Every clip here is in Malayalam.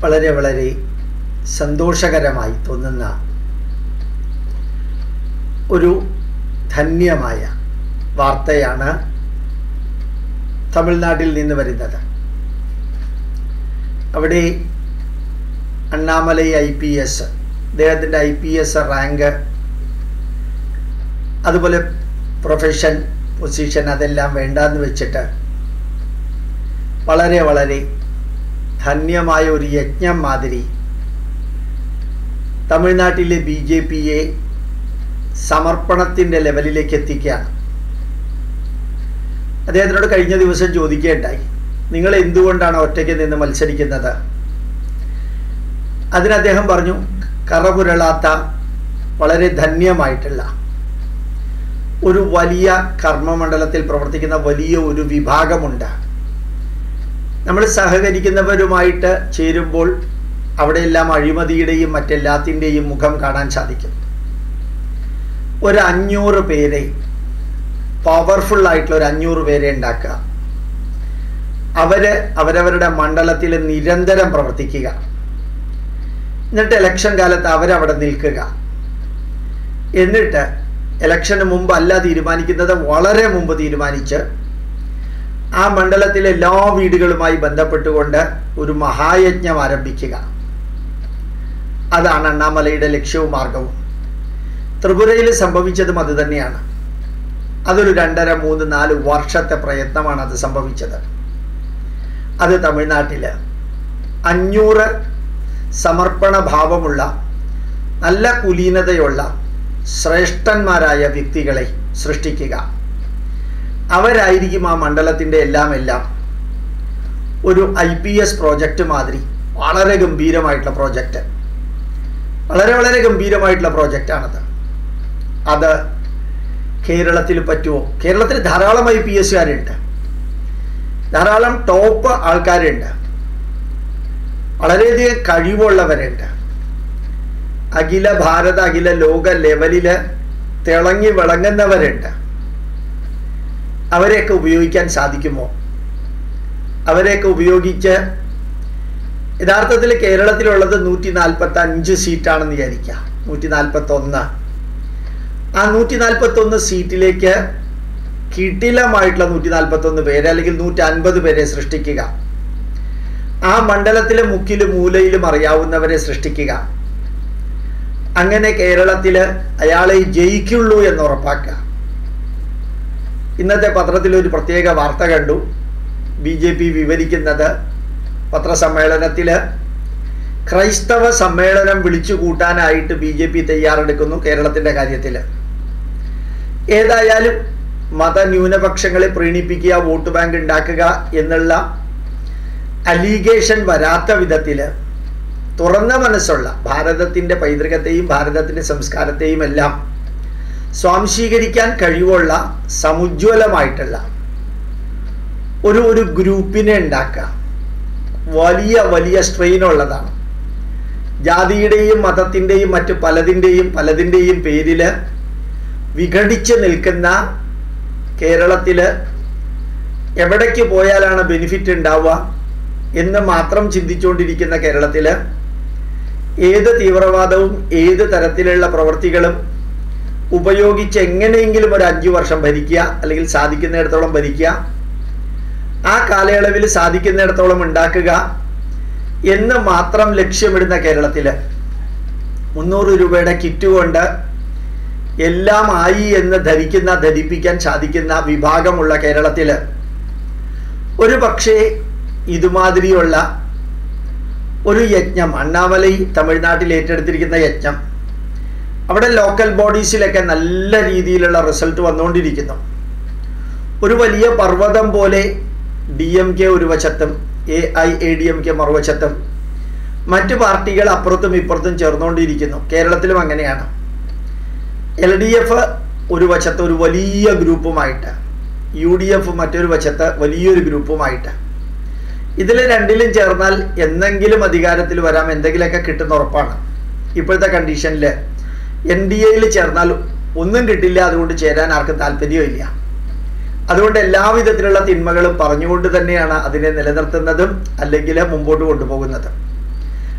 വളരെ വളരെ സന്തോഷകരമായി തോന്നുന്ന ഒരു ധന്യമായ വാർത്തയാണ് തമിഴ്നാട്ടിൽ നിന്ന് വരുന്നത് അവിടെ അണ്ണാമലൈ ഐ പി എസ് അദ്ദേഹത്തിൻ്റെ ഐ പി എസ് റാങ്ക് അതുപോലെ പ്രൊഫഷൻ പൊസിഷൻ അതെല്ലാം വേണ്ടാന്ന് വെച്ചിട്ട് വളരെ വളരെ ധന്യമായ ഒരു യജ്ഞം മാതിരി തമിഴ്നാട്ടിലെ ബി ജെ പിയെ സമർപ്പണത്തിൻ്റെ ലെവലിലേക്ക് എത്തിക്കുകയാണ് അദ്ദേഹത്തിനോട് കഴിഞ്ഞ ദിവസം ചോദിക്കുകയുണ്ടായി നിങ്ങൾ എന്തുകൊണ്ടാണ് ഒറ്റയ്ക്ക് നിന്ന് മത്സരിക്കുന്നത് അതിന് അദ്ദേഹം പറഞ്ഞു കറപുരളാത്ത വളരെ ധന്യമായിട്ടുള്ള ഒരു വലിയ കർമ്മമണ്ഡലത്തിൽ പ്രവർത്തിക്കുന്ന വലിയ ഒരു വിഭാഗമുണ്ട് നമ്മൾ സഹകരിക്കുന്നവരുമായിട്ട് ചേരുമ്പോൾ അവിടെയെല്ലാം അഴിമതിയുടെയും മറ്റെല്ലാത്തിൻ്റെയും മുഖം കാണാൻ സാധിക്കും ഒരു അഞ്ഞൂറ് പേരെ പവർഫുൾ ആയിട്ടുള്ള ഒരു അഞ്ഞൂറ് പേരെ ഉണ്ടാക്കുക അവര് അവരവരുടെ മണ്ഡലത്തിൽ നിരന്തരം പ്രവർത്തിക്കുക എന്നിട്ട് ഇലക്ഷൻ കാലത്ത് അവരവിടെ നിൽക്കുക എന്നിട്ട് ഇലക്ഷന് മുമ്പ് അല്ല തീരുമാനിക്കുന്നത് വളരെ മുമ്പ് തീരുമാനിച്ച് ആ മണ്ഡലത്തിലെ എല്ലാ വീടുകളുമായി ബന്ധപ്പെട്ടുകൊണ്ട് ഒരു മഹായജ്ഞം ആരംഭിക്കുക അതാണ് അണ്ണാമലയുടെ ലക്ഷ്യവും മാർഗവും ത്രിപുരയിൽ സംഭവിച്ചതും അത് തന്നെയാണ് അതൊരു രണ്ടര മൂന്ന് നാല് വർഷത്തെ പ്രയത്നമാണ് അത് സംഭവിച്ചത് അത് തമിഴ്നാട്ടിൽ അഞ്ഞൂറ് സമർപ്പണ ഭാവമുള്ള നല്ല കുലീനതയുള്ള ശ്രേഷ്ഠന്മാരായ വ്യക്തികളെ സൃഷ്ടിക്കുക അവരായിരിക്കും ആ മണ്ഡലത്തിൻ്റെ എല്ലാം എല്ലാം ഒരു ഐ പി എസ് പ്രോജക്റ്റ് മാതിരി വളരെ ഗംഭീരമായിട്ടുള്ള പ്രോജക്റ്റ് വളരെ വളരെ ഗംഭീരമായിട്ടുള്ള പ്രോജക്റ്റാണത് അത് കേരളത്തിൽ പറ്റുമോ കേരളത്തിൽ ധാരാളം ഐ പി എസ്സുകാരുണ്ട് ധാരാളം ടോപ്പ് ആൾക്കാരുണ്ട് വളരെയധികം കഴിവുള്ളവരുണ്ട് അഖില ഭാരത അഖില ലോക ലെവലിൽ തിളങ്ങി വിളങ്ങുന്നവരുണ്ട് അവരെയൊക്കെ ഉപയോഗിക്കാൻ സാധിക്കുമോ അവരെയൊക്കെ ഉപയോഗിച്ച് യഥാർത്ഥത്തിൽ കേരളത്തിലുള്ളത് നൂറ്റി നാൽപ്പത്തി അഞ്ച് സീറ്റാണെന്ന് വിചാരിക്കുക നൂറ്റി നാൽപ്പത്തി ഒന്ന് ആ നൂറ്റി നാൽപ്പത്തി ഒന്ന് സീറ്റിലേക്ക് കിടിലമായിട്ടുള്ള നൂറ്റി നാൽപ്പത്തി ഒന്ന് പേര് അല്ലെങ്കിൽ നൂറ്റി അൻപത് പേരെ സൃഷ്ടിക്കുക ആ മണ്ഡലത്തിലെ മുക്കിലും മൂലയിലും അറിയാവുന്നവരെ സൃഷ്ടിക്കുക അങ്ങനെ കേരളത്തിൽ അയാളെ ജയിക്കുള്ളൂ എന്ന് ഉറപ്പാക്കുക ഇന്നത്തെ പത്രത്തിൽ ഒരു പ്രത്യേക വാർത്ത കണ്ടു ബി ജെ പി വിവരിക്കുന്നത് പത്രസമ്മേളനത്തിൽ ക്രൈസ്തവ സമ്മേളനം വിളിച്ചു കൂട്ടാനായിട്ട് ബി ജെ പി തയ്യാറെടുക്കുന്നു കേരളത്തിൻ്റെ കാര്യത്തിൽ ഏതായാലും മതന്യൂനപക്ഷങ്ങളെ പ്രീണിപ്പിക്കുക വോട്ട് ബാങ്ക് ഉണ്ടാക്കുക എന്നുള്ള അലീഗേഷൻ വരാത്ത വിധത്തിൽ തുറന്ന മനസ്സുള്ള ഭാരതത്തിൻ്റെ പൈതൃകത്തെയും ഭാരതത്തിൻ്റെ സംസ്കാരത്തെയും എല്ലാം സ്വാംശീകരിക്കാൻ കഴിവുള്ള സമുജ്വലമായിട്ടുള്ള ഒരു ഒരു ഗ്രൂപ്പിനെ ഉണ്ടാക്കുക വലിയ വലിയ സ്ട്രെയിൻ ഉള്ളതാണ് ജാതിയുടെയും മതത്തിൻ്റെയും മറ്റു പലതിൻ്റെയും പലതിൻ്റെയും പേരിൽ വിഘടിച്ച് നിൽക്കുന്ന കേരളത്തിൽ എവിടേക്ക് പോയാലാണ് ബെനിഫിറ്റ് ഉണ്ടാവുക എന്ന് മാത്രം ചിന്തിച്ചുകൊണ്ടിരിക്കുന്ന കേരളത്തിൽ ഏത് തീവ്രവാദവും ഏത് തരത്തിലുള്ള പ്രവൃത്തികളും ഉപയോഗിച്ച് എങ്ങനെയെങ്കിലും ഒരു അഞ്ചു വർഷം ഭരിക്കുക അല്ലെങ്കിൽ സാധിക്കുന്നിടത്തോളം ഭരിക്കുക ആ കാലയളവിൽ സാധിക്കുന്നിടത്തോളം ഉണ്ടാക്കുക എന്ന് മാത്രം ലക്ഷ്യമിടുന്ന കേരളത്തിൽ മുന്നൂറ് രൂപയുടെ കിറ്റ് കൊണ്ട് എല്ലാം ആയി എന്ന് ധരിക്കുന്ന ധരിപ്പിക്കാൻ സാധിക്കുന്ന വിഭാഗമുള്ള കേരളത്തിൽ ഒരു പക്ഷേ ഇതുമാതിരിയുള്ള ഒരു യജ്ഞം അണ്ണാമലൈ തമിഴ്നാട്ടിൽ ഏറ്റെടുത്തിരിക്കുന്ന യജ്ഞം അവിടെ ലോക്കൽ ബോഡീസിലൊക്കെ നല്ല രീതിയിലുള്ള റിസൾട്ട് വന്നുകൊണ്ടിരിക്കുന്നു ഒരു വലിയ പർവ്വതം പോലെ ഡി എം കെ ഒരു വശത്തും A I A D M K മറുവശത്തും മറ്റു പാർട്ടികൾ അപ്പുറത്തും ഇപ്പുറത്തും ചേർന്നുകൊണ്ടിരിക്കുന്നു കേരളത്തിലും അങ്ങനെയാണ് എൽ ഡി എഫ് ഒരു വശത്ത് ഒരു വലിയ ഗ്രൂപ്പുമായിട്ട് യു ഡി എഫ് മറ്റൊരു വശത്ത് വലിയൊരു ഗ്രൂപ്പുമായിട്ട് ഇതിൽ രണ്ടിലും ചേർന്നാൽ എന്തെങ്കിലും അധികാരത്തിൽ വരാം എന്തെങ്കിലുമൊക്കെ കിട്ടുന്ന ഉറപ്പാണ് ഇപ്പോഴത്തെ കണ്ടീഷനിൽ എൻ ഡി എയിൽ ചേർന്നാൽ ഒന്നും കിട്ടില്ല അതുകൊണ്ട് ചേരാൻ ആർക്കും താല്പര്യമില്ല അതുകൊണ്ട് എല്ലാവിധത്തിലുള്ള തിന്മകളും പറഞ്ഞുകൊണ്ട് തന്നെയാണ് അതിനെ നിലനിർത്തുന്നതും അല്ലെങ്കിൽ മുമ്പോട്ട് കൊണ്ടുപോകുന്നതും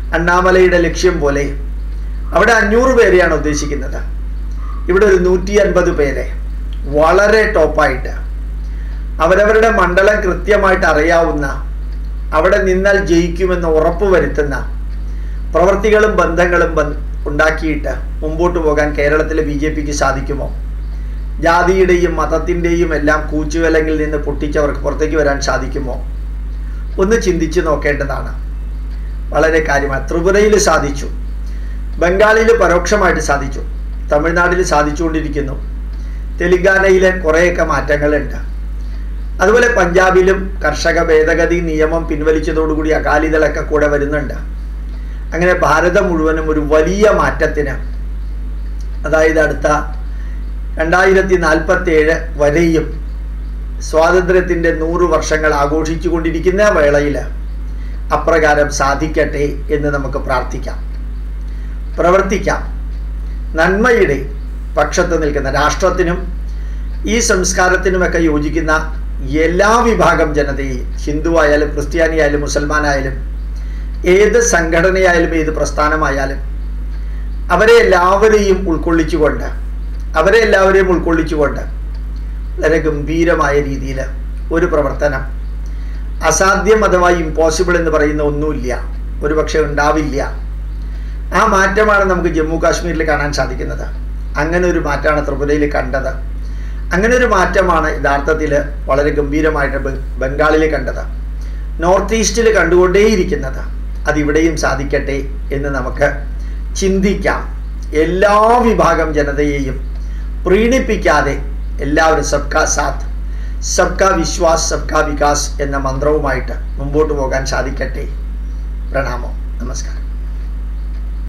അണ്ണാമലയുടെ ലക്ഷ്യം പോലെ അവിടെ അഞ്ഞൂറ് പേരെയാണ് ഉദ്ദേശിക്കുന്നത് ഇവിടെ ഒരു നൂറ്റി അൻപത് പേരെ വളരെ ടോപ്പായിട്ട് അവരവരുടെ മണ്ഡലം കൃത്യമായിട്ട് അറിയാവുന്ന അവിടെ നിന്നാൽ ജയിക്കുമെന്ന് ഉറപ്പ് വരുത്തുന്ന പ്രവൃത്തികളും ബന്ധങ്ങളും ഉണ്ടാക്കിയിട്ട് മുമ്പോട്ട് പോകാൻ കേരളത്തിലെ ബി ജെ പിക്ക് സാധിക്കുമോ ജാതിയുടെയും മതത്തിൻ്റെയും എല്ലാം കൂച്ചുവിലങ്ങിൽ നിന്ന് പൊട്ടിച്ചവർക്ക് പുറത്തേക്ക് വരാൻ സാധിക്കുമോ ഒന്ന് ചിന്തിച്ച് നോക്കേണ്ടതാണ് വളരെ കാര്യമാണ് ത്രിപുരയിൽ സാധിച്ചു ബംഗാളിൽ പരോക്ഷമായിട്ട് സാധിച്ചു തമിഴ്നാട്ടിൽ സാധിച്ചുകൊണ്ടിരിക്കുന്നു തെലങ്കാനയിലെ കുറേയൊക്കെ മാറ്റങ്ങളുണ്ട് അതുപോലെ പഞ്ചാബിലും കർഷക ഭേദഗതി നിയമം പിൻവലിച്ചതോടുകൂടി അകാലിദളൊക്കെ കൂടെ വരുന്നുണ്ട് അങ്ങനെ ഭാരതം മുഴുവനും ഒരു വലിയ മാറ്റത്തിന് അതായത് അടുത്ത രണ്ടായിരത്തി നാൽപ്പത്തി ഏഴ് വരെയും സ്വാതന്ത്ര്യത്തിൻ്റെ നൂറ് വർഷങ്ങൾ ആഘോഷിച്ചു കൊണ്ടിരിക്കുന്ന വേളയിൽ അപ്രകാരം സാധിക്കട്ടെ എന്ന് നമുക്ക് പ്രാർത്ഥിക്കാം പ്രവർത്തിക്കാം നന്മയുടെ പക്ഷത്ത് നിൽക്കുന്ന രാഷ്ട്രത്തിനും ഈ സംസ്കാരത്തിനുമൊക്കെ യോജിക്കുന്ന എല്ലാ വിഭാഗം ജനതയെയും ഹിന്ദു ആയാലും ക്രിസ്ത്യാനിയായാലും മുസൽമാനായാലും ഏത് സംഘടനയായാലും ഏത് പ്രസ്ഥാനമായാലും അവരെ എല്ലാവരെയും ഉൾക്കൊള്ളിച്ചുകൊണ്ട് അവരെ എല്ലാവരെയും ഉൾക്കൊള്ളിച്ചുകൊണ്ട് വളരെ ഗംഭീരമായ രീതിയിൽ ഒരു പ്രവർത്തനം അസാധ്യം അഥവാ ഇമ്പോസിബിൾ എന്ന് പറയുന്ന ഒന്നുമില്ല ഒരു പക്ഷെ ഉണ്ടാവില്ല ആ മാറ്റമാണ് നമുക്ക് ജമ്മു കാശ്മീരിൽ കാണാൻ സാധിക്കുന്നത് അങ്ങനെ ഒരു മാറ്റമാണ് ത്രിപുരയിൽ കണ്ടത് അങ്ങനെ ഒരു മാറ്റമാണ് യഥാർത്ഥത്തിൽ വളരെ ഗംഭീരമായിട്ട് ബംഗാളിൽ കണ്ടത് നോർത്ത് ഈസ്റ്റിൽ കണ്ടുകൊണ്ടേയിരിക്കുന്നത് അതിവിടെയും സാധിക്കട്ടെ എന്ന് നമുക്ക് ചിന്തിക്കാം എല്ലാ വിഭാഗം ജനതയെയും പ്രീണിപ്പിക്കാതെ എല്ലാവരും സബ്കാ സാത്ത് സബ്കാ വിശ്വാസ് സബ്കാ വികാസ് എന്ന മന്ത്രവുമായിട്ട് മുമ്പോട്ട് പോകാൻ സാധിക്കട്ടെ പ്രണാമം നമസ്കാരം